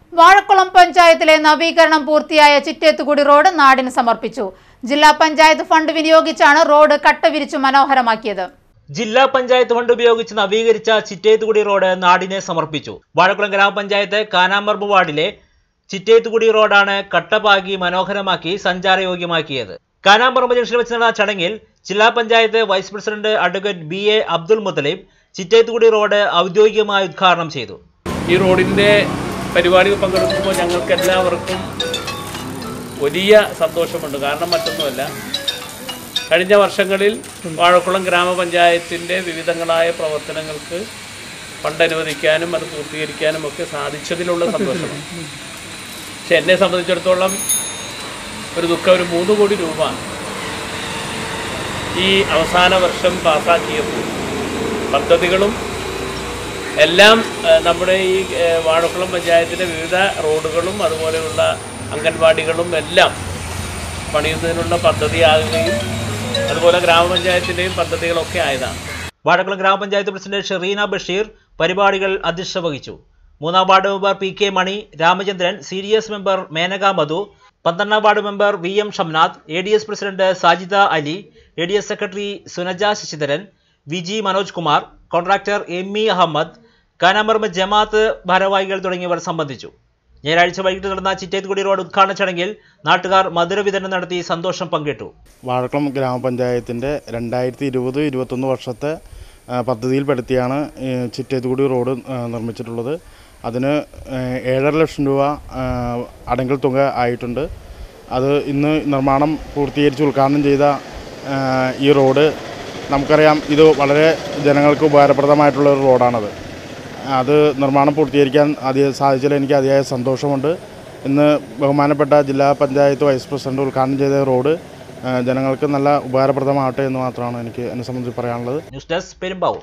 വാഴക്കുളം പഞ്ചായത്തിലെ നവീകരണം പൂർത്തിയായ ചിറ്റേത്തുകുടി റോഡ് നാടിന് സമർപ്പിച്ചു ജില്ലാ പഞ്ചായത്ത് ഫണ്ട് വിനിയോഗിച്ചാണ് റോഡ് കട്ടവിരിച്ചു മനോഹരമാക്കിയത് ജില്ലാ പഞ്ചായത്ത് ഫണ്ട് ഉപയോഗിച്ച് നവീകരിച്ച ചിറ്റേത്തുകുടി റോഡ് നാടിനെ സമർപ്പിച്ചു വാഴക്കുളം ഗ്രാമപഞ്ചായത്ത് കാനാമ്പറമ്പ് വാർഡിലെ ചിറ്റേത്തുകുടി റോഡാണ് കട്ടപാകി മനോഹരമാക്കി സഞ്ചാരയോഗ്യമാക്കിയത് കാനാമ്പറമ്പ് ജംഗ്ഷനിൽ വെച്ച് നടന്ന ചടങ്ങിൽ ജില്ലാ panchayat vice president advocate B A Abdul Muthalib Chittethukudi road ഔദ്യോഗികമായി ഉദ്ഘാടനം ചെയ്തു ഈ റോഡിൻ്റെ പരിപാടിയിൽ പങ്കെടുക്കുമ്പോൾ ഞങ്ങൾക്ക് എല്ലാവർക്കും വലിയ സന്തോഷമുണ്ട് കാരണം മറ്റൊന്നുമല്ല കഴിഞ്ഞ വർഷങ്ങളിൽ വാഴക്കുളം ഗ്രാമപഞ്ചായത്തിൻ്റെ വിവിധങ്ങളായ പ്രവർത്തനങ്ങൾക്ക് ഫണ്ട് അനുവദിക്കാനും അത് പൂർത്തീകരിക്കാനും ഒക്കെ സാധിച്ചതിലുള്ള സന്തോഷമാണ് പക്ഷെ എന്നെ സംബന്ധിച്ചിടത്തോളം ഒരു ദുഃഖം ഒരു മൂന്ന് കോടി രൂപ ഈ അവസാന വർഷം പാസ്സാക്കിയപ്പോൾ പദ്ധതികളും എല്ലാം ഏഹ്, നമ്മുടെ ഈ ഏഹ്, വാഴക്കുളം പഞ്ചായത്തിലെ വിവിധ റോഡുകളും അതുപോലെയുള്ള അംഗൻവാടികളും എല്ലാം പണിയുന്നതിനുള്ള പദ്ധതിയാകുകയും അതുപോലെ ഗ്രാമപഞ്ചായത്തിൻ്റെയും പദ്ധതികളൊക്കെ ആയതാണ് വാഴക്കുളം ഗ്രാമപഞ്ചായത്ത് പ്രസിഡന്റ് ഷെറീന ബഷീർ പരിപാടികൾ അധ്യക്ഷത വഹിച്ചു മൂന്നാം ward member P K Mani Ramachandran C D S member Menaka Madhu പന്ത്രണ്ടാം ward member V M Shamnath A D S president Sajida Ali A D S secretary Sunaja Sasidharan V G Manoj Kumar contractor M E Ahammed കാനാമർമ ജമാഅത്ത് ഭാരവാഹികൾ തുടങ്ങിയവർ സംബന്ധിച്ചു ഞായറാഴ്ച വൈകിട്ട് നടന്ന ചിറ്റേത്തുകുടി റോഡ് ഉദ്ഘാടന ചടങ്ങിൽ നാട്ടുകാർ മധുര വിതരണം നടത്തി സന്തോഷം പങ്കിട്ടു വാഴക്കുളം ഗ്രാമപഞ്ചായത്തിൻ്റെ രണ്ടായിരത്തി ഇരുപത് ഇരുപത്തൊന്ന് വർഷത്തെ ആ, പദ്ധതിയിൽപ്പെടുത്തിയാണ് ഈ ചിറ്റേത്തുകുടി റോഡ് ആ, നിർമ്മിച്ചിട്ടുള്ളത് അതിന് ആ, ഏഴര ലക്ഷം രൂപ ആ, അടങ്കൽ തുക ആയിട്ടുണ്ട് അത് ഇന്ന് നിർമ്മാണം പൂർത്തീകരിച്ച് ഉദ്ഘാടനം ചെയ്ത ആ, ഈ റോഡ് നമുക്കറിയാം ഇത് വളരെ ജനങ്ങൾക്ക് ഉപകാരപ്രദമായിട്ടുള്ള ഒരു റോഡാണത് അത് നിർമ്മാണം പൂർത്തീകരിക്കാൻ അതിയ സാധിച്ചതിൽ എനിക്ക് അതിയായ സന്തോഷമുണ്ട് ഇന്ന് ബഹുമാനപ്പെട്ട ജില്ലാ പഞ്ചായത്ത് വൈസ് പ്രസിഡന്റ് ഉദ്ഘാടനം ചെയ്ത റോഡ് ആ, ജനങ്ങൾക്ക് നല്ല ഉപകാരപ്രദമാവട്ടെ എന്ന് മാത്രമാണ് എനിക്ക് എന്നെ സംബന്ധിച്ച് പറയാനുള്ളത് ന്യൂസ് ഡെസ്ക് പെരുമ്പാവൂർ